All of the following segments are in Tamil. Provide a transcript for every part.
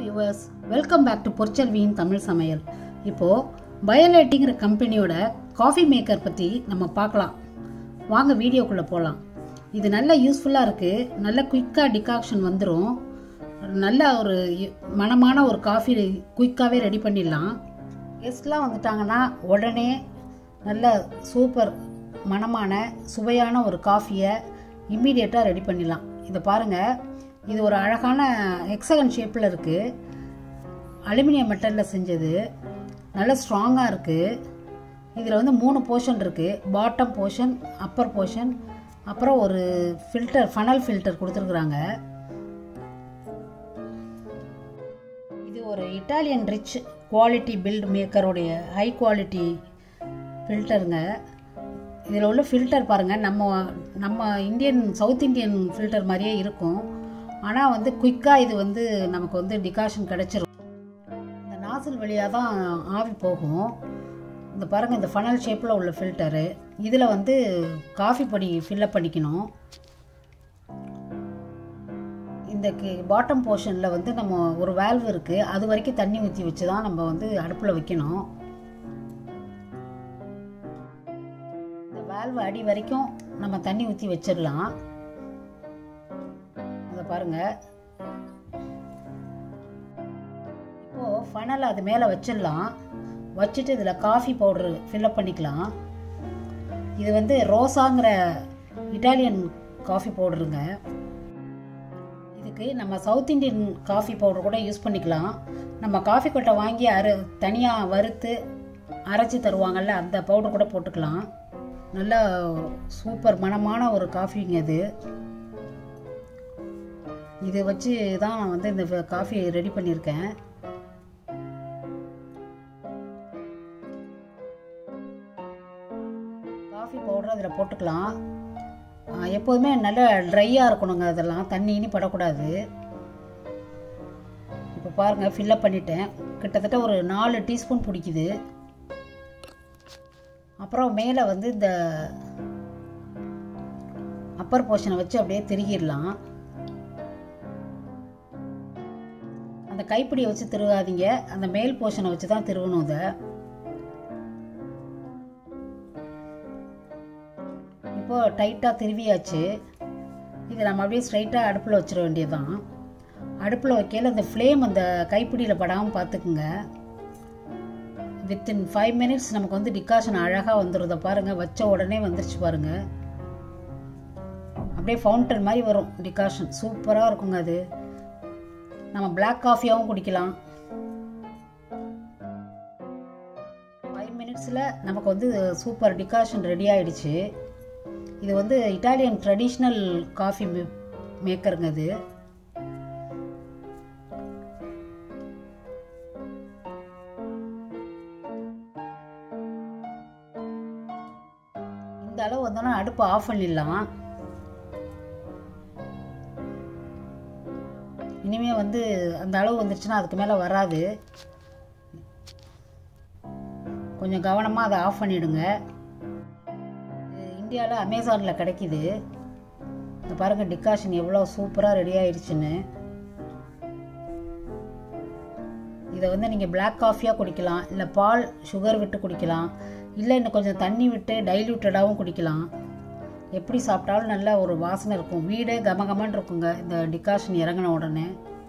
வியூவர்ஸ் வெல்கம் பேக் டு பொற்செல்வியின் தமிழ் சமையல் இப்போது பயோலைட்டிங்கிற கம்பெனியோட காஃபி மேக்கர் பற்றி நம்ம பார்க்கலாம் வாங்க வீடியோக்குள்ளே போகலாம் இது நல்ல யூஸ்ஃபுல்லாக இருக்குது நல்ல குயிக்காக டிகாக்ஷன் வந்துடும் நல்ல ஒரு யு- மணமான ஒரு காஃபி குயிக்காகவே ரெடி பண்ணிடலாம் கெஸ்ட்லாம் வந்துட்டாங்கன்னா உடனே நல்ல சூப்பர் மணமான சுவையான ஒரு காஃபியை இம்மீடியட்டாக ரெடி பண்ணிடலாம் இதை பாருங்கள் இது ஒரு அழகான ஹெக்ஸகன் ஷேப்பில் இருக்குது அலுமினியம் மெட்டலில் செஞ்சது நல்ல ஸ்ட்ராங்காக இருக்குது இதில் வந்து மூணு போர்ஷன் இருக்குது பாட்டம் போர்ஷன் அப்பர் போர்ஷன் அப்புறம் ஒரு ஃபில்டர் ஃபனல் ஃபில்டர் கொடுத்துருக்குறாங்க இது ஒரு இட்டாலியன் ரிச் குவாலிட்டி பில்ட் மேக்கருடைய ஹை குவாலிட்டி ஃபில்டருங்க இதில் உள்ள ஃபில்டர் பாருங்கள் நம்ம நம்ம இந்தியன் சவுத் இந்தியன் ஃபில்டர் மாதிரியே இருக்கும் ஆனால் வந்து குயிக்காக இது வந்து நமக்கு வந்து டிகாஷன் கிடச்சிரும் இந்த நாசில் வழியாக தான் ஆவி போகும் இந்த பாருங்கள் இந்த ஃபனல் ஷேப்பில் உள்ள ஃபில்டரு இதில் வந்து காஃபி பொடி ஃபில்லப் பண்ணிக்கணும் இந்த பாட்டம் போர்ஷனில் வந்து நம்ம ஒரு வேல்வ் இருக்குது அது வரைக்கும் தண்ணி ஊற்றி வச்சு தான் நம்ம வந்து அடுப்பில் வைக்கணும் இந்த வேல்வ் அடி வரைக்கும் நம்ம தண்ணி ஊற்றி வச்சிடலாம் அதை பாருங்க இப்போது ஃபனல் அது மேலே வச்சிடலாம் வச்சுட்டு இதில் காஃபி பவுடர் ஃபில்லப் பண்ணிக்கலாம் இது வந்து ரோசாங்கிற இட்டாலியன் காஃபி பவுடருங்க இதுக்கு நம்ம சவுத் இந்தியன் காஃபி பவுடர் கூட யூஸ் பண்ணிக்கலாம் நம்ம காஃபி கொட்டை வாங்கி அரு தனியாக வறுத்து அரைச்சி தருவாங்கல்ல அந்த பவுடர் கூட போட்டுக்கலாம் நல்ல சூப்பர் மணமான ஒரு காஃபிங்க இது இது வச்சு தான் நான் வந்து இந்த காஃபி ரெடி பண்ணியிருக்கேன் காஃபி பவுடர் அதில் போட்டுக்கலாம் ஆ, எப்போதுமே நல்ல ட்ரையாக இருக்கணுங்க அதெல்லாம் தண்ணி இனி படக்கூடாது இப்போ பாருங்கள் ஃபில்லப் பண்ணிட்டேன் கிட்டத்தட்ட ஒரு நாலு டீஸ்பூன் பிடிக்குது அப்புறம் மேலே வந்து இந்த அப்பர் போர்ஷனை வச்சு அப்படியே திருகிடலாம் அந்த கைப்பிடியை வச்சு திருகாதீங்க அந்த மேல் போர்ஷனை வச்சு தான் திருவணும் இதை இப்போ டைட்டாக திருவியாச்சு இதை நம்ம அப்படியே ஸ்ட்ரைட்டாக அடுப்பில் வச்சிட வேண்டியதுதான் அடுப்பில் வைக்கையில் அந்த ஃப்ளேம் அந்த கைப்பிடியில் படாமல் பார்த்துக்குங்க வித்தின் ஃபைவ் மினிட்ஸ் நமக்கு வந்து டிகாஷன் அழகாக வந்துடுறத பாருங்கள் வச்ச உடனே வந்துருச்சு பாருங்கள் அப்படியே ஃபவுண்டன் மாதிரி வரும் டிகாஷன் சூப்பராக இருக்குங்க அது நம்ம பிளாக் காஃபியாகவும் குடிக்கலாம் ஃபைவ் மினிட்ஸில் நமக்கு வந்து சூப்பர் டிகாஷன் ரெடி ஆயிடுச்சு இது வந்து இட்டாலியன் ட்ரெடிஷ்னல் காஃபி மேக்கருங்க இது இந்த அளவு வந்தோன்னா அடுப்பு ஆஃப் பண்ணிடலாம் இனிமே வந்து அந்த அளவு வந்துருச்சுன்னா அதுக்கு மேலே வராது கொஞ்சம் கவனமாக அதை ஆஃப் பண்ணிடுங்க இந்தியாவில் அமேசானில் கிடைக்கிது இந்த பாருங்கள் டிகாஷன் எவ்வளோ சூப்பராக ரெடி ஆயிடுச்சுன்னு இதை வந்து நீங்கள் Black காஃபியாக குடிக்கலாம் இல்லை பால் சுகர் விட்டு குடிக்கலாம் இல்லை இன்னும் கொஞ்சம் தண்ணி விட்டு டைல்யூட்டடாகவும் குடிக்கலாம் எப்படி சாப்பிட்டாலும் நல்ல ஒரு வாசனை இருக்கும் வீடே கமகமன்னு இருக்குங்க இந்த டிகாஷன் இறங்கின உடனே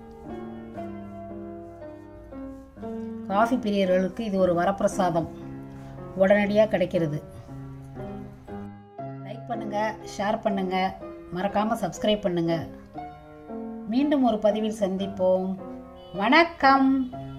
காஃபி பிரியர்களுக்கு இது ஒரு வரப்பிரசாதம் உடனடியாக கிடைக்கிறது லைக் பண்ணுங்க ஷேர் பண்ணுங்க மறக்காம சப்ஸ்கிரைப் பண்ணுங்க மீண்டும் ஒரு பதிவில் சந்திப்போம் வணக்கம்